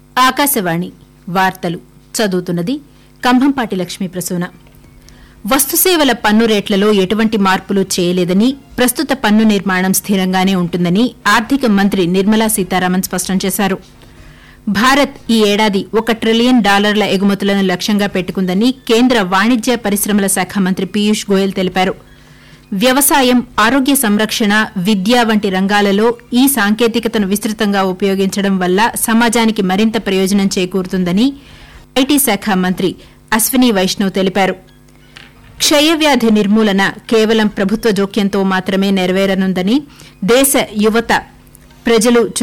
ఆకాశవాణి వార్తలు చదువుతున్నది కంభంపాటి లక్ష్మీ ప్రసూన వస్తుసేవల పన్ను రేట్లలో ఎటువంటి మార్పులు చేయలేదని ప్రస్తుత పన్ను నిర్మాణం స్థిరంగానే ఉంటుందని ఆర్థిక మంత్రి నిర్మలా సీతారామన్ స్పష్టం చేశారు భారత్ ఈ ఏడాది ఒక ట్రిలియన్ డాలర్ల ఎగుమతులను లక్ష్యంగా పెట్టుకుందని కేంద్ర వాణిజ్య పరిశ్రమల శాఖ మంత్రి పీయూష్ గోయల్ తెలిపారు వ్యవసాయం ఆరోగ్య సంరక్షణ విద్య వంటి రంగాలలో ఈ సాంకేతికతను విస్తృతంగా ఉపయోగించడం వల్ల సమాజానికి మరింత ప్రయోజనం చేకూరుతుందని ఐటీ శాఖ మంత్రి అశ్విని వైష్ణవ్ తెలిపారు క్షయవ్యాధి నిర్మూలన కేవలం ప్రభుత్వ జోక్యంతో మాత్రమే నెరవేరనుందని దేశ యువత ప్రజలు